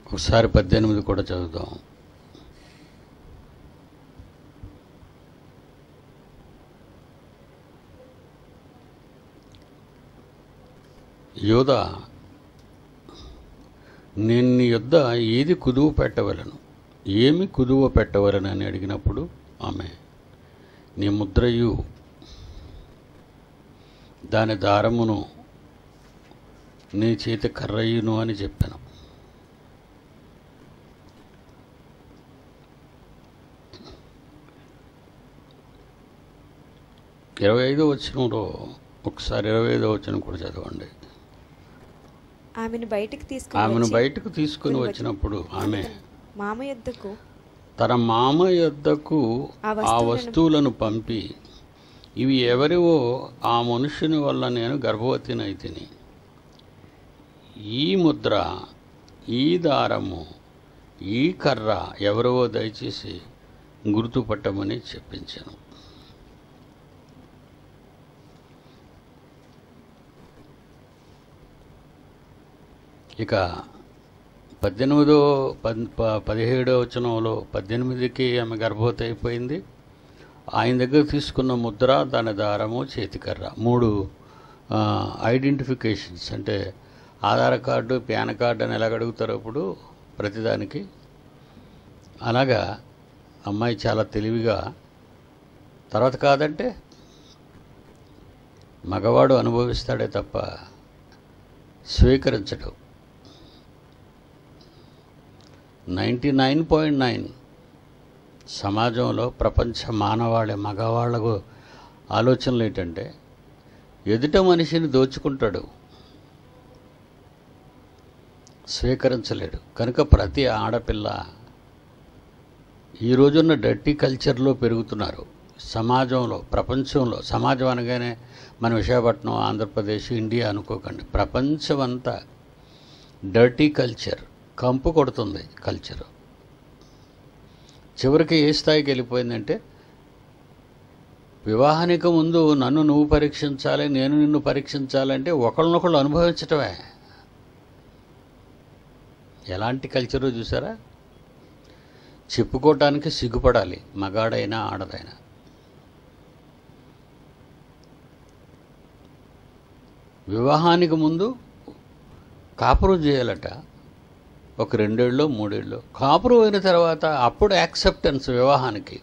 ఒకసారి పద్దెనిమిది కూడా చదువుదాం యోధ నేను నీ యొద్ద ఏది కుదువ పెట్టవలను ఏమి కుదువ పెట్టవలను అని అడిగినప్పుడు ఆమె నీ ముద్రయు దాని దారమును నీ చేతి కర్రయ్యును అని చెప్పాను ఇరవై ఐదో వచ్చినంలో ఒకసారి ఇరవై ఐదో వచ్చిన కూడా చదవండి ఆమెను బయటికి తీసుకుని ఆమెను వచ్చి బయటకు తీసుకుని వచ్చినప్పుడు ఆమె మామ యొద్దకు తన మామ యొద్దకు ఆ ఆ వస్తువులను- వస్తువులను పంపి ఇవి ఎవరివో ఆ మనుషుని వల్ల నేను గర్భవతినైతిని ఈ ముద్ర ఈ దారము ఈ కర్ర ఎవరివో దయచేసి గుర్తుపట్టమని చెప్పించాను ఇక పద్దెనిమిదో పద్ ప- పదిహేడో వచనంలో పద్దెనిమిదికి ఆమె గర్భవతి అయిపోయింది ఆయన దగ్గర తీసుకున్న ముద్ర దాని దారము చేతికర్ర మూడు ఆ, ఐడెంటిఫికేషన్స్ అంటే ఆధార్ కార్డు పాన్ కార్డు అని ఎలాగ అడుగుతారో ఇప్పుడు ప్రతిదానికి అలాగా అమ్మాయి చాలా తెలివిగా తర్వాత కాదంటే మగవాడు అనుభవిస్తాడే తప్ప స్వీకరించడు నైంటీ నైన్ పాయింట్ నైన్ సమాజంలో ప్రపంచ మానవాళి మగవాళ్ళకు ఆలోచనలు ఏంటంటే ఎదుట మనిషిని దోచుకుంటాడు స్వీకరించలేడు కనుక ప్రతి ఆడపిల్ల ఈ రోజున్న డర్టీ కల్చర్లో పెరుగుతున్నారు సమాజంలో ప్రపంచంలో సమాజం అనగానే మన విశాఖపట్నం ఆంధ్రప్రదేశ్ ఇండియా అనుకోకండి ప్రపంచం అంతా డర్టీ కల్చర్ కంపు కొడుతుంది కల్చర్ చివరికి ఏ స్థాయికి వెళ్ళిపోయిందంటే వివాహానికి ముందు నన్ను నువ్వు పరీక్షించాలి నేను నిన్ను పరీక్షించాలంటే ఒకళ్ళనొకళ్ళు అనుభవించటమే ఎలాంటి కల్చరో చూసారా చెప్పుకోవటానికి సిగ్గుపడాలి మగాడైనా ఆడదైనా వివాహానికి ముందు కాపురం చేయాలట ఒక రెండేళ్ళు మూడేళ్ళు కాపురం అయిన తర్వాత అప్పుడు యాక్సెప్టెన్స్ వివాహానికి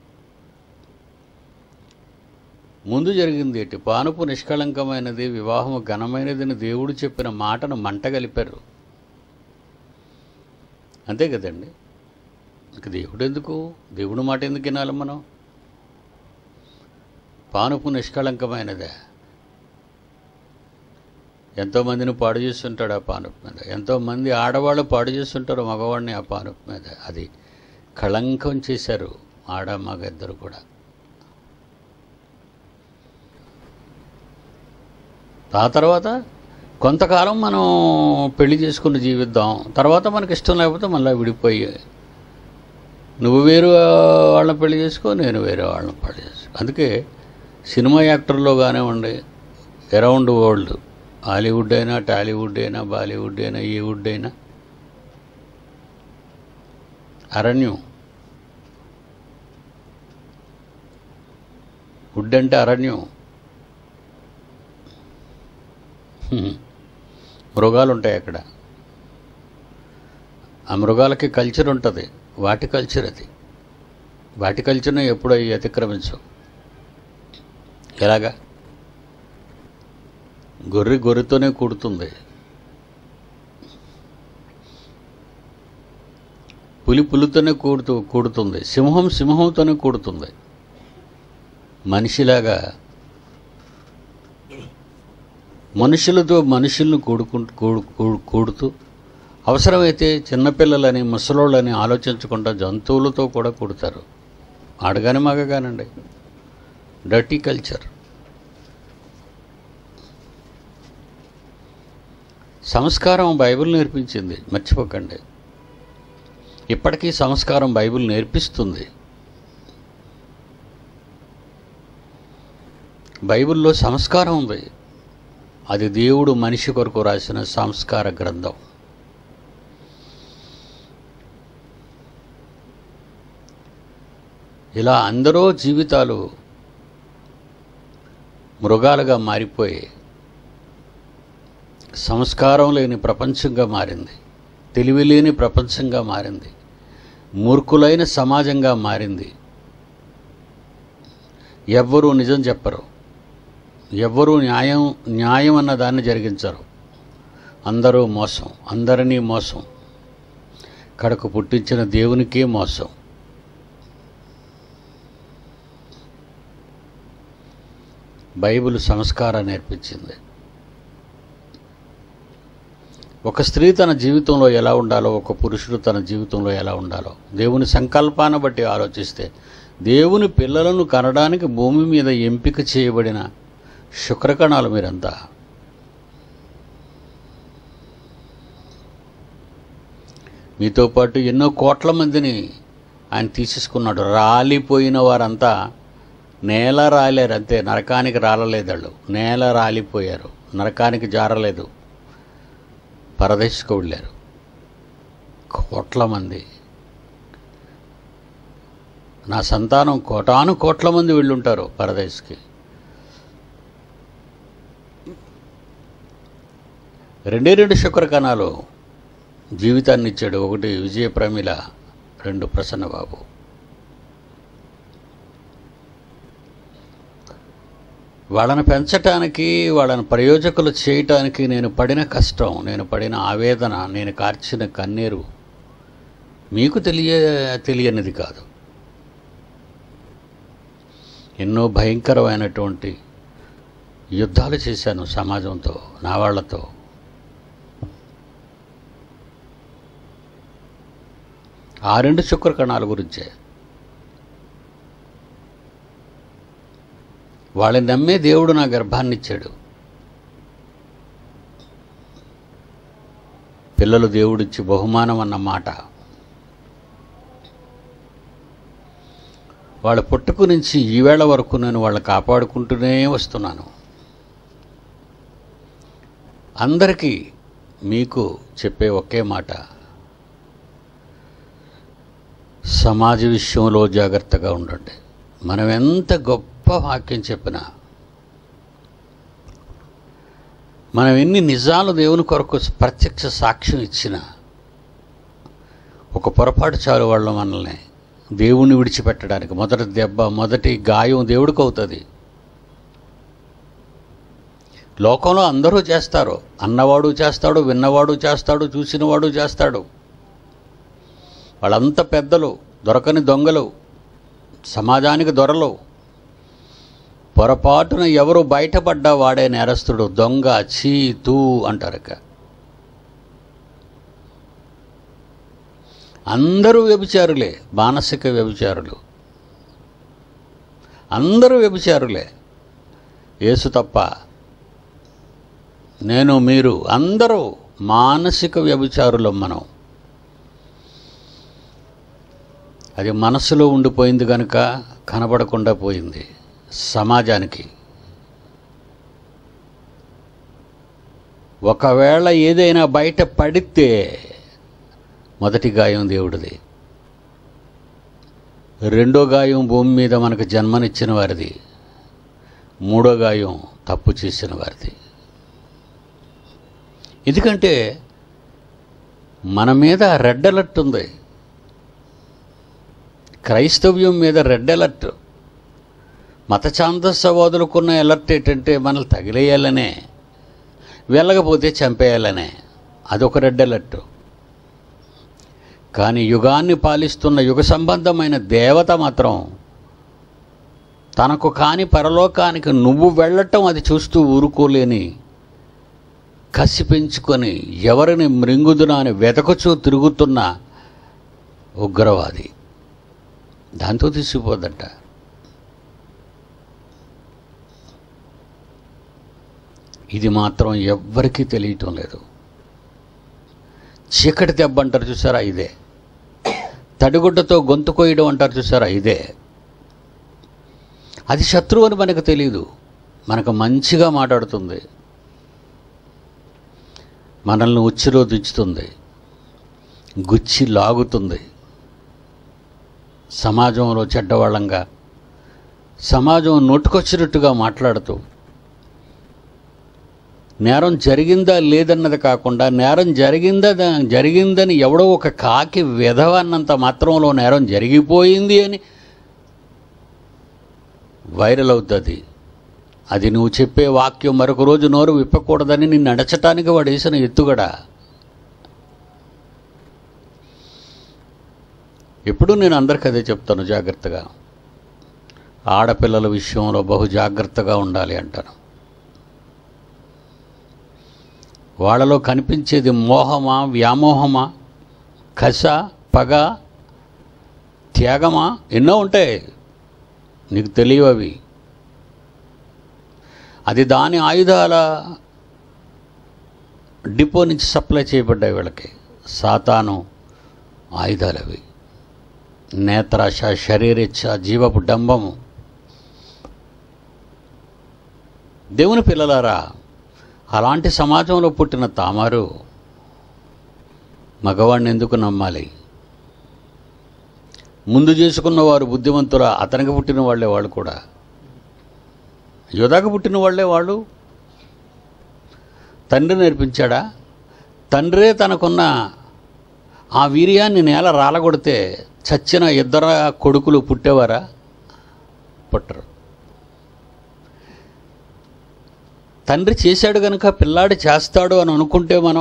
ముందు జరిగింది ఏంటి పానుపు నిష్కళంకమైనది వివాహము ఘనమైనదని దేవుడు చెప్పిన మాటను మంట కలిపారు అంతే కదండి ఇంక దేవుడు ఎందుకు దేవుడు మాట ఎందుకు వినాలి మనం పానుపు నిష్కళంకమైనదే ఎంతోమందిని పాడు చేస్తుంటాడు ఆ పానుపు మీద ఎంతోమంది ఆడవాళ్ళు పాడు చేస్తుంటారు మగవాడిని ఆ పానుపు మీద అది కళంకం చేశారు ఆడ మగ ఇద్దరు కూడా ఆ తర్వాత కొంతకాలం మనం పెళ్లి చేసుకుని జీవిద్దాం తర్వాత మనకి ఇష్టం లేకపోతే మళ్ళీ విడిపోయి నువ్వు వేరు వాళ్ళని పెళ్లి చేసుకో నేను వేరే వాళ్ళని పెళ్లి చేసుకో అందుకే సినిమా యాక్టర్లో కానివ్వండి అరౌండ్ వరల్డ్ హాలీవుడ్ అయినా టాలీవుడ్ అయినా బాలీవుడ్ అయినా ఏ వుడ్ అయినా అరణ్యం వుడ్ అంటే అరణ్యం హ్మ్. మృగాలు ఉంటాయి అక్కడ ఆ మృగాలకి కల్చర్ ఉంటుంది వాటి కల్చర్ అది వాటి కల్చర్ని ఎప్పుడు అవి అతిక్రమించవు ఎలాగా గొర్రె గొర్రెతోనే కూడుతుంది పులి పులితోనే కూడుతూ కూడుతుంది సింహం సింహంతోనే కూడుతుంది మనిషిలాగా మనుషులతో మనుషులను కూడుకుంటూ కూడు కూడు- కూడుతూ అవసరమైతే చిన్నపిల్లలని ముసలోళ్ళని ఆలోచించకుండా జంతువులతో కూడా కూడతారు ఆడగానే మగగానండి డర్టీ కల్చర్ సంస్కారం బైబిల్ నేర్పించింది మర్చిపోకండి ఇప్పటికీ సంస్కారం బైబిల్ నేర్పిస్తుంది బైబిల్లో సంస్కారం ఉంది అది దేవుడు మనిషి కొరకు రాసిన సంస్కార గ్రంథం ఇలా అందరూ జీవితాలు మృగాలుగా మారిపోయి సంస్కారం లేని ప్రపంచంగా మారింది తెలివి లేని ప్రపంచంగా మారింది మూర్ఖులైన సమాజంగా మారింది ఎవ్వరూ నిజం చెప్పరు ఎవ్వరూ న్యాయం న్యాయం అన్న దాన్ని జరిగించరు అందరూ మోసం అందరినీ మోసం కడకు పుట్టించిన దేవునికే మోసం బైబిల్ సంస్కారం నేర్పించింది ఒక స్త్రీ తన జీవితంలో ఎలా ఉండాలో ఒక పురుషుడు తన జీవితంలో ఎలా ఉండాలో దేవుని సంకల్పాన్ని బట్టి ఆలోచిస్తే దేవుని పిల్లలను కనడానికి భూమి మీద ఎంపిక చేయబడిన శుక్రకణాలు మీరంతా మీతో పాటు ఎన్నో కోట్ల మందిని ఆయన తీసేసుకున్నాడు రాలిపోయిన వారంతా నేల రాలేరు అంతే నరకానికి రాలలేదు వాళ్ళు నేల రాలిపోయారు నరకానికి జారలేదు పరదేశకు వెళ్ళారు కోట్ల మంది నా సంతానం కోటాను కోట్ల మంది వెళ్ళుంటారు పరదేశ్కి రెండే రెండు శుక్రకణాలు జీవితాన్ని ఇచ్చాడు ఒకటి విజయ ప్రమిళ రెండు ప్రసన్నబాబు వాళ్ళని పెంచటానికి వాళ్ళని ప్రయోజకులు చేయటానికి నేను పడిన కష్టం నేను పడిన ఆవేదన నేను కార్చిన కన్నీరు మీకు తెలియ తెలియనిది కాదు ఎన్నో భయంకరమైనటువంటి యుద్ధాలు చేశాను సమాజంతో నా వాళ్ళతో ఆ రెండు శుక్రకణాల గురించే వాళ్ళని నమ్మే దేవుడు నా గర్భాన్ని ఇచ్చాడు పిల్లలు దేవుడిచ్చి బహుమానం అన్న మాట వాళ్ళ పుట్టుకు నుంచి ఈవేళ వరకు నేను వాళ్ళని కాపాడుకుంటూనే వస్తున్నాను అందరికీ మీకు చెప్పే ఒకే మాట సమాజ విషయంలో జాగ్రత్తగా ఉండండి మనం ఎంత గొప్ప వాక్యం చెప్పినా మనం ఎన్ని నిజాలు దేవుని కొరకు ప్రత్యక్ష సాక్ష్యం ఇచ్చినా ఒక పొరపాటు చాలు వాళ్ళు మనల్ని దేవుణ్ణి విడిచిపెట్టడానికి మొదటి దెబ్బ మొదటి గాయం దేవుడికి అవుతుంది లోకంలో అందరూ చేస్తారు అన్నవాడు చేస్తాడు విన్నవాడు చేస్తాడు చూసినవాడు చేస్తాడు వాళ్ళంతా పెద్దలు దొరకని దొంగలు సమాజానికి దొరలు పొరపాటున ఎవరు బయటపడ్డా వాడే నేరస్తుడు దొంగ చీ తూ అంటారక అందరూ వ్యభిచారులే మానసిక వ్యభిచారులు అందరూ వ్యభిచారులే యేసు తప్ప నేను మీరు అందరూ మానసిక వ్యభిచారులం మనం అది మనసులో ఉండిపోయింది కనుక కనబడకుండా పోయింది సమాజానికి ఒకవేళ ఏదైనా బయట పడితే మొదటి గాయం దేవుడిది రెండో గాయం భూమి మీద మనకు జన్మనిచ్చిన వారిది మూడో గాయం తప్పు చేసిన వారిది ఎందుకంటే మన మీద రెడ్ అలర్ట్ ఉంది క్రైస్తవ్యం మీద రెడ్ అలర్ట్ మత ఛాందస్సవాదులకున్న అలర్ట్ ఏంటంటే మనల్ని తగిలేయాలనే వెళ్ళకపోతే చంపేయాలనే అదొక రెడ్ అలర్ట్ కానీ యుగాన్ని పాలిస్తున్న యుగ సంబంధమైన దేవత మాత్రం తనకు కాని పరలోకానికి నువ్వు వెళ్ళటం అది చూస్తూ ఊరుకోలేని కసి పెంచుకొని ఎవరిని మృంగుదునా అని వెతకుచూ తిరుగుతున్న ఉగ్రవాది దాంతో తీసుకుపోదట ఇది మాత్రం ఎవ్వరికీ తెలియటం లేదు చీకటి దెబ్బ అంటారు చూసారా ఇదే తడిగుడ్డతో గొంతు కోయడం అంటారు చూసారా ఇదే అది శత్రువు అని మనకు తెలియదు మనకు మంచిగా మాట్లాడుతుంది మనల్ని ఉచ్చిలో దించుతుంది గుచ్చి లాగుతుంది సమాజంలో చెడ్డవాళ్ళంగా సమాజం నోటుకొచ్చినట్టుగా మాట్లాడుతూ నేరం జరిగిందా లేదన్నది కాకుండా నేరం జరిగిందా దా- జరిగిందని ఎవడో ఒక కాకి విధవన్నంత మాత్రంలో నేరం జరిగిపోయింది అని వైరల్ అవుతుంది అది నువ్వు చెప్పే వాక్యం మరొక రోజు నోరు విప్పకూడదని నిన్ను అడచటానికి వాడు వేసిన ఎత్తుగడ ఎప్పుడు నేను అందరికీ అదే చెప్తాను జాగ్రత్తగా ఆడపిల్లల విషయంలో బహు జాగ్రత్తగా ఉండాలి అంటాను వాళ్ళలో కనిపించేది మోహమా వ్యామోహమా కస పగ త్యాగమా ఎన్నో ఉంటాయి నీకు తెలియవు అవి అది దాని ఆయుధాల డిపో నుంచి సప్లై చేయబడ్డాయి వీళ్ళకి సాతాను ఆయుధాలు అవి నేత్రాశ శరీరేచ్ఛ జీవపు డంబము దేవుని పిల్లలారా అలాంటి సమాజంలో పుట్టిన తామారు మగవాడిని ఎందుకు నమ్మాలి ముందు చేసుకున్న వారు బుద్ధిమంతుల అతనికి పుట్టిన వాళ్ళే వాళ్ళు కూడా యోధాకు పుట్టిన వాళ్ళే వాళ్ళు తండ్రి నేర్పించాడా తండ్రే తనకున్న ఆ వీర్యాన్ని నేల రాలగొడితే చచ్చిన ఇద్దరు కొడుకులు పుట్టేవారా పుట్టరు తండ్రి చేశాడు కనుక పిల్లాడు చేస్తాడు అని అనుకుంటే మనం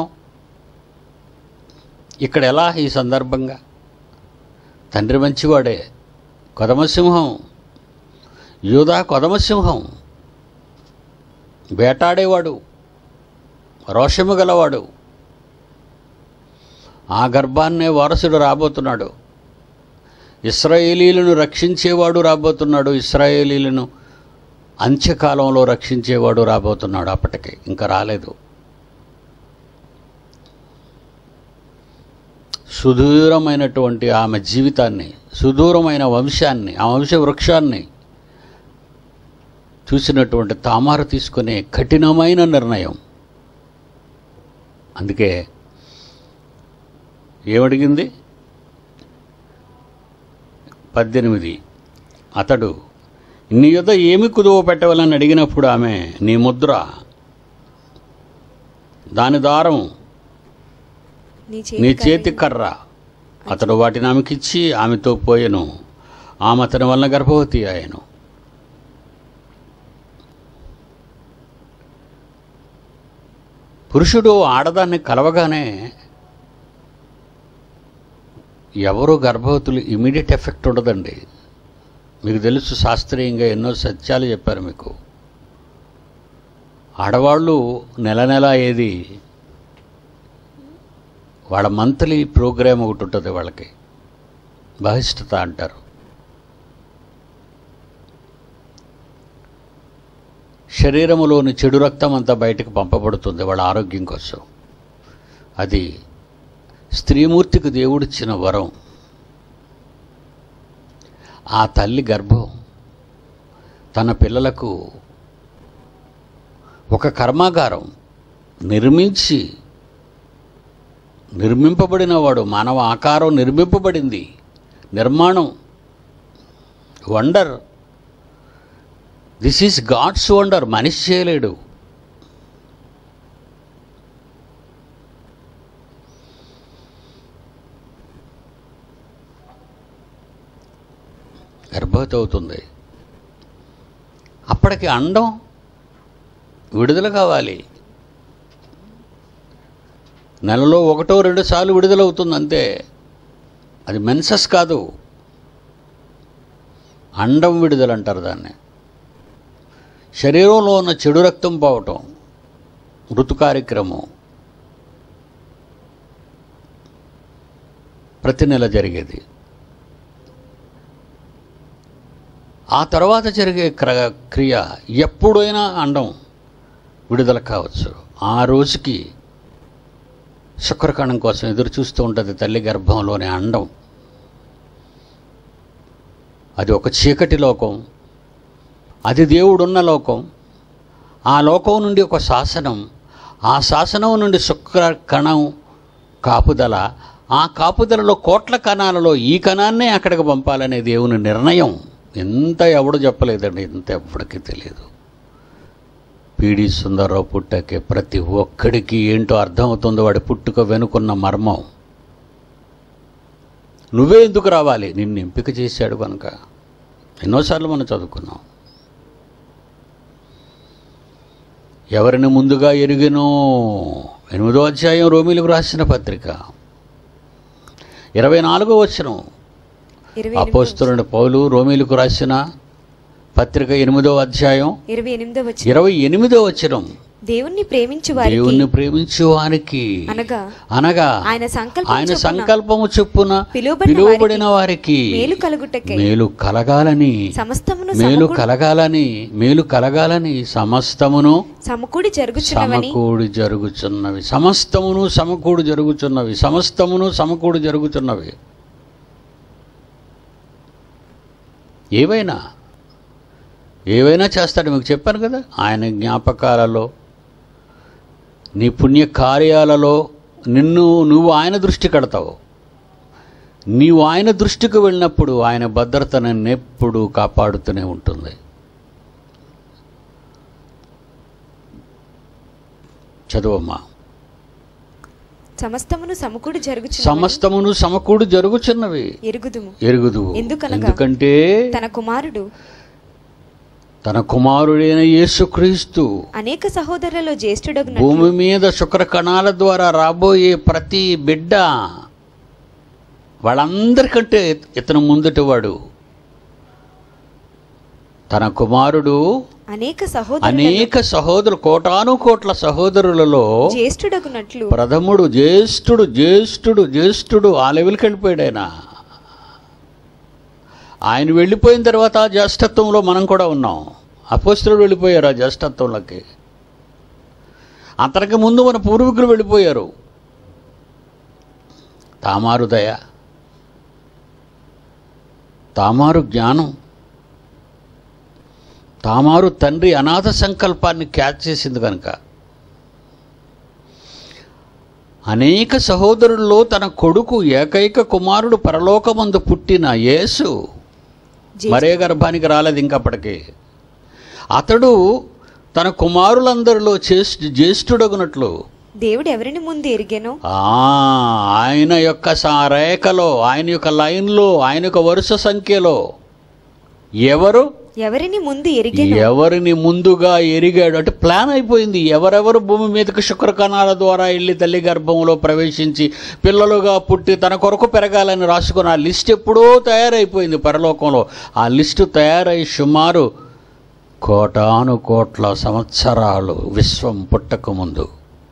ఇక్కడ ఎలా ఈ సందర్భంగా తండ్రి మంచివాడే కొదమసింహం యూదా కొదమసింహం వేటాడేవాడు రోషము గలవాడు ఆ గర్భాన్నే వారసుడు రాబోతున్నాడు ఇస్రాయేలీలను రక్షించేవాడు రాబోతున్నాడు ఇస్రాయేలీలను అంత్యకాలంలో రక్షించేవాడు రాబోతున్నాడు అప్పటికి ఇంకా రాలేదు సుదూరమైనటువంటి ఆమె జీవితాన్ని సుదూరమైన వంశాన్ని ఆ వంశ వృక్షాన్ని చూసినటువంటి తామారు తీసుకునే కఠినమైన నిర్ణయం అందుకే ఏమడిగింది పద్దెనిమిది అతడు నీ యొద్ద ఏమి కుదువ పెట్టవాలని అడిగినప్పుడు ఆమె నీ ముద్ర దాని దారం నీ నీ చేతి చేతి కర్ర అతడు వాటిని ఆమెకిచ్చి ఆమెతో పోయెను ఆమె అతని వలన గర్భవతి ఆయను పురుషుడు ఆడదాన్ని కలవగానే ఎవరు గర్భవతులు ఇమీడియట్ ఎఫెక్ట్ ఉండదండి మీకు తెలుసు శాస్త్రీయంగా ఎన్నో సత్యాలు చెప్పారు మీకు ఆడవాళ్ళు నెల నెల ఏది వాళ్ళ మంత్లీ ప్రోగ్రామ్ ఒకటి ఉంటుంది వాళ్ళకి బహిష్టత అంటారు శరీరములోని చెడు రక్తం అంతా బయటకు పంపబడుతుంది వాళ్ళ ఆరోగ్యం కోసం అది స్త్రీమూర్తికి దేవుడిచ్చిన వరం ఆ తల్లి గర్భం తన పిల్లలకు ఒక కర్మాగారం నిర్మించి నిర్మింపబడినవాడు మానవ ఆకారం నిర్మింపబడింది నిర్మాణం wonder this is God's wonder మనిషి చేయలేడు గర్భవతి అవుతుంది అప్పటికి అండం విడుదల కావాలి నెలలో ఒకటో రెండు సార్లు విడుదలవుతుంది అంతే అది మెన్సస్ కాదు అండం విడుదల అంటారు దాన్ని శరీరంలో ఉన్న చెడు రక్తం పోవటం ఋతు కార్యక్రమం ప్రతి నెల జరిగేది ఆ తర్వాత జరిగే క్ర క్రియ ఎప్పుడైనా అండం విడుదల కావచ్చు ఆ రోజుకి శుక్రకణం కోసం ఎదురు చూస్తూ ఉంటుంది తల్లి గర్భంలోని అండం అది ఒక చీకటి లోకం అది దేవుడున్న లోకం ఆ లోకం నుండి ఒక శాసనం ఆ శాసనం నుండి శుక్ర కణం కాపుదల ఆ కాపుదలలో కోట్ల కణాలలో ఈ కణాన్నే అక్కడికి పంపాలనే దేవుని నిర్ణయం ఎంత ఎవడు చెప్పలేదండి ఇంత ఎవడికి తెలియదు పీడి సుందరరావు పుట్టకే ప్రతి ఒక్కడికి ఏంటో అర్థమవుతుందో వాడి పుట్టుక వెనుకున్న మర్మం నువ్వే ఎందుకు రావాలి నిన్ను ఎంపిక చేశాడు కనుక ఎన్నోసార్లు మనం చదువుకున్నాం ఎవరిని ముందుగా ఎరిగినో ఎనిమిదో అధ్యాయం రోమిలకు రాసిన పత్రిక ఇరవై నాలుగో వచ్చిన ఇరవై అపోస్తులుని పౌలు రోమిలకు రాసిన పత్రిక ఎనిమిదో అధ్యాయం ఇరవై ఎనిమిదో వచ్చి ఇరవై ఎనిమిదో వచ్చిన దేవుణ్ణి ప్రేమించు వారికి దేవుణ్ణి ప్రేమించు వారికి అనగా అనగా ఆయన సంకల్పం ఆయన చొప్పున సంకల్పము చొప్పున పిలువబడిన పిలువబడిన వారికి మేలు కలుగుటకై మేలు కలగాలని సమస్తమును మేలు కలగాలని మేలు కలగాలని సమస్తమును సమకూడి జరుగుచున్నవని సమకూడి జరుగుచున్నవి సమస్తమును సమకూడు జరుగుచున్నవి సమస్తమును సమకూడు జరుగుచున్నవి ఏవైనా ఏవైనా చేస్తాడు మీకు చెప్పాను కదా ఆయన జ్ఞాపకాలలో నీ పుణ్య కార్యాలలో నిన్ను నువ్వు ఆయన దృష్టి కడతావు నీవు ఆయన దృష్టికి వెళ్ళినప్పుడు ఆయన భద్రత ఎప్పుడు కాపాడుతూనే ఉంటుంది చదువమ్మా సమస్తమును సమకూడి జరుగుచు సమస్తమును సమకూడు జరుగుచున్నవి ఎరుగుదుము ఎరుగుదు ఎందుకనగా? ఎందుకంటే తన కుమారుడు తన కుమారుడైన యేసుక్రీస్తు అనేక సహోదరులలో జ్యేష్ఠుడగున భూమి మీద శుక్ర కణాల ద్వారా రాబోయే ప్రతి బిడ్డ వాళ్ళందరికంటే ఇతను ముందుటివాడు తన కుమారుడు అనేక సహోదరులలో అనేక సహోదరు కోటాను కోట్ల సహోదరులలో జ్యేష్ఠుడగునట్లు ప్రథముడు జ్యేష్ఠుడు జ్యేష్ఠుడు జ్యేష్ఠుడు ఆ లెవెల్కి వెళ్ళిపోయాడు ఆయన ఆయన వెళ్ళిపోయిన తర్వాత ఆ జ్యేష్ఠత్వంలో మనం కూడా ఉన్నాం అపోస్తులు వెళ్ళిపోయారు ఆ జ్యేష్ఠత్వంలోకి అంతకు ముందు మన పూర్వీకులు వెళ్ళిపోయారు తామారు దయ తామారు జ్ఞానం తామారు తండ్రి అనాథ సంకల్పాన్ని క్యాచ్ చేసింది కనుక అనేక సహోదరుల్లో తన కొడుకు ఏకైక కుమారుడు పరలోకమందు పుట్టిన యేసు జ్యేష్ఠ- మరే గర్భానికి రాలేదు ఇంకప్పటికి అతడు తన కుమారులందరిలో చేష్ట జ్యేష్ఠుడగునట్లు దేవుడు ఎవరిని ముందు ఎరిగెనో ఆ, ఆయన యొక్క సా- రేఖలో ఆయన యొక్క లైన్లో ఆయన యొక్క వరుస సంఖ్యలో ఎవరు ఎవరిని ముందు ఎరిగెనో ఎవరిని ముందుగా ఎరిగాడు అంటే ప్లాన్ అయిపోయింది ఎవరెవరు భూమి మీదకి శుక్రకణాల ద్వారా వెళ్ళి తల్లి గర్భంలో ప్రవేశించి పిల్లలుగా పుట్టి తన కొరకు పెరగాలని రాసుకున్న ఆ లిస్ట్ ఎప్పుడో తయారైపోయింది పరలోకంలో ఆ లిస్టు తయారై సుమారు కోటాను కోట్ల సంవత్సరాలు విశ్వం పుట్టక ముందు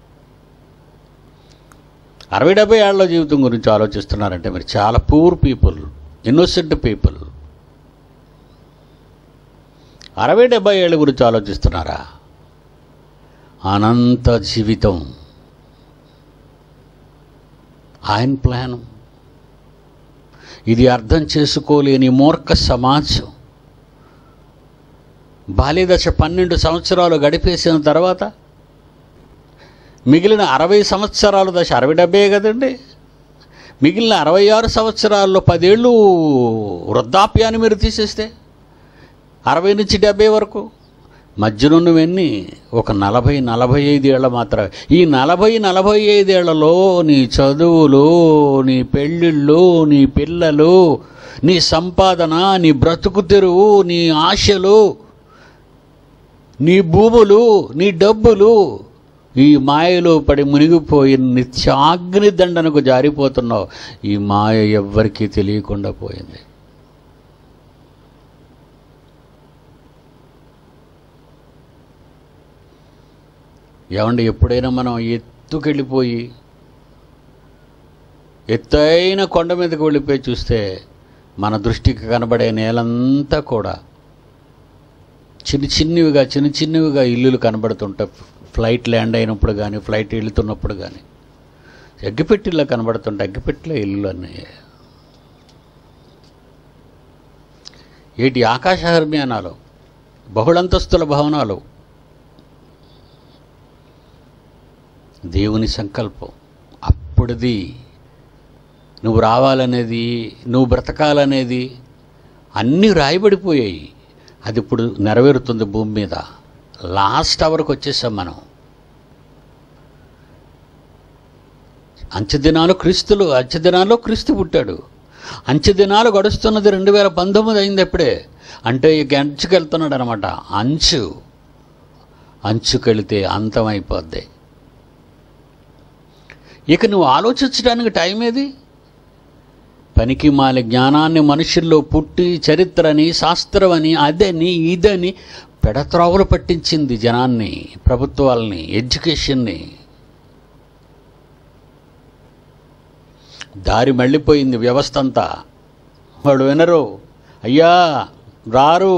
అరవై డెబ్బై ఏళ్ళ జీవితం గురించి ఆలోచిస్తున్నారంటే మీరు చాలా పూర్ పీపుల్ ఇన్నోసెంట్ పీపుల్ అరవై డెబ్బై ఏళ్ళ గురించి ఆలోచిస్తున్నారా అనంత జీవితం ఆయన ప్లాను ఇది అర్థం చేసుకోలేని మూర్ఖ సమాజం బాల్యదశ పన్నెండు సంవత్సరాలు గడిపేసిన తర్వాత మిగిలిన అరవై సంవత్సరాల దశ అరవై డెబ్బై కదండి మిగిలిన అరవై ఆరు సంవత్సరాల్లో పదేళ్ళు వృద్ధాప్యాన్ని మీరు తీసేస్తే అరవై నుంచి డెబ్బై వరకు మధ్యలో నువ్వెన్ని ఒక నలభై నలభై ఐదేళ్ల మాత్రమే ఈ నలభై నలభై ఐదేళ్లలో నీ చదువులు నీ పెళ్ళిళ్ళు నీ పిల్లలు నీ సంపాదన నీ బ్రతుకు తెరువు నీ ఆశలు నీ భూములు నీ డబ్బులు ఈ మాయలో పడి మునిగిపోయి నిత్యాగ్ని దండనకు జారిపోతున్నావు ఈ మాయ ఎవ్వరికీ తెలియకుండా పోయింది ఏమండి ఎప్పుడైనా మనం ఎత్తుకెళ్ళిపోయి ఎత్తైన కొండ మీదకి వెళ్ళిపోయి చూస్తే మన దృష్టికి కనబడే నేలంతా కూడా చిన్న చిన్నవిగా చిన్న చిన్నవిగా ఇల్లులు కనబడుతుంటాయి ఫ్లైట్ ల్యాండ్ అయినప్పుడు కానీ ఫ్లైట్ వెళుతున్నప్పుడు కానీ అగ్గిపెట్టిలో కనబడుతుంటాయి అగ్గిపెట్టిలో ఇల్లు అన్నీ ఏటి ఆకాశ హర్మ్యానాలు బహుళంతస్తుల భవనాలు దేవుని సంకల్పం అప్పుడుది నువ్వు రావాలనేది నువ్వు బ్రతకాలనేది అన్నీ రాయబడిపోయాయి అది ఇప్పుడు నెరవేరుతుంది భూమి మీద లాస్ట్ అవర్కి వచ్చేసాం మనం అంచెదినాలు క్రీస్తులు అంచెదినాల్లో క్రీస్తు పుట్టాడు అంచెదినాలు గడుస్తున్నది రెండు వేల పంతొమ్మిది అయింది ఎప్పుడే అంటే ఇక అంచుకెళ్తున్నాడు అనమాట అంచు అంచుకెళితే అంతమైపోద్ది ఇక నువ్వు ఆలోచించడానికి టైం ఏది పనికి మాలి జ్ఞానాన్ని మనుషుల్లో పుట్టి చరిత్రని శాస్త్రమని అదని ఇదని పెడత్రోవలు పట్టించింది జనాన్ని ప్రభుత్వాలని ఎడ్యుకేషన్ని దారి మళ్ళీపోయింది వ్యవస్థ అంతా వాడు వినరు అయ్యా రారు